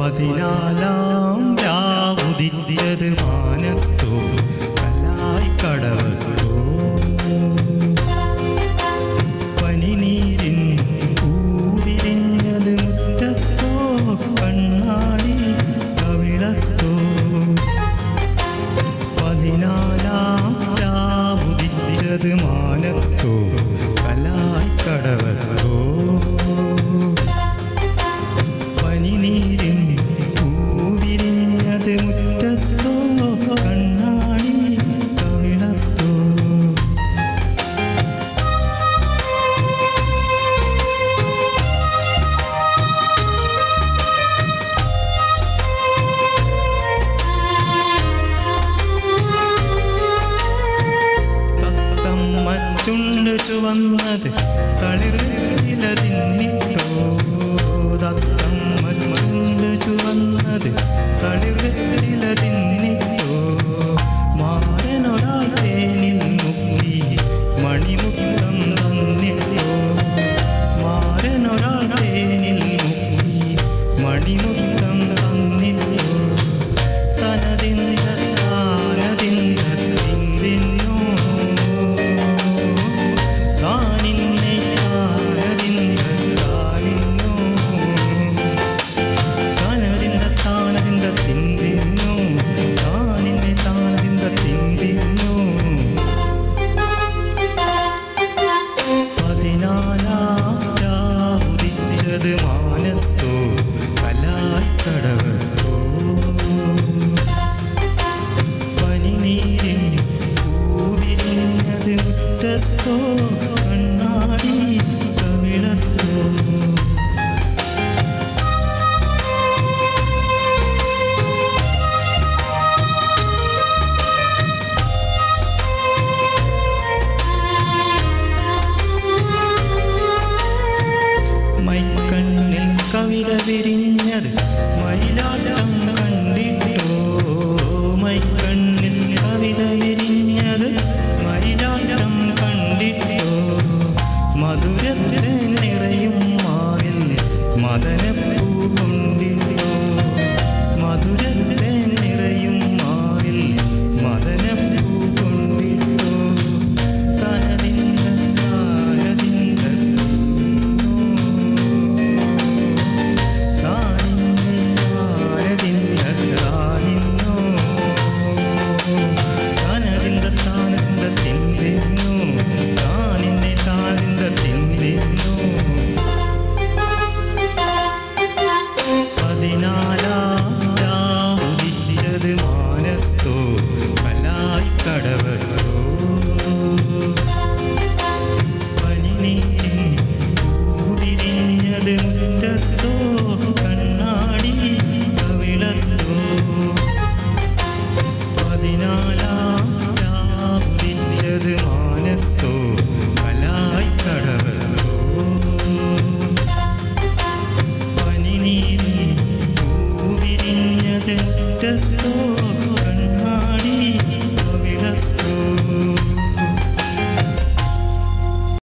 പതിനാലാം രാവുദിച്ചത് മാനത്തോ കല്ലായി കടവത്തോ പനിനീരിൻ പൂവിരിഞ്ഞത് മുറ്റത്തോ കണ്ണാടി കവിളത്തോ പതിനാലാം രാവുദിച്ചത് മാനത്തോ കലായി കടവത്തോ പനിനീരിൻ പൂവിരിഞ്ഞത് മുറ്റത്തോ കണ്ണാടി കവിളത്തോ തത്തമ്മ ചുണ്ട് ചുവന്നത് തളിർവിലതിന്നിട്ടോ തത്തമ്മ ചുണ്ട് ചുവന്നത് തളിർവിലതിന്നിട്ടോ മാറനൊരാൾ തേനിൽ മുക്കി മണിമുത്തം തന്നിട്ടോ മാറനൊരാൾ തേനിൽ മുക്കി മണിമുത്തം തന്നിട്ടോ തനതിന്ത താനതിന്ത തിന്തിന്നോ താനിന്നെ താനതിന്ത താനിന്നോ താനതിന്ത താനതിന്ത തിന്തിന്നോ താനിന്നെ താനതിന്ത തിന്തിന്നോ പതിനാലാം രാവുദിച്ചത് മാനത്തോ കലാക്കടവത്തോ പനിനീരിൻ പൂവിരിഞ്ഞത് മുറ്റത്തോ കണ്ണാടി കവിളത്തോ മൈക്കണ്ണിൽ കവിത വിരിഞ്ഞത് മയിലാട്ടം കണ്ടിട്ടോ മൈക്കണ്ണിൽ കവിത വിരിഞ്ഞത് മയിലാട്ടം കണ്ടിട്ടോ മധുരത്തെ നിറയും മാവിൽ മദനപ്പൂ കൊണ്ടി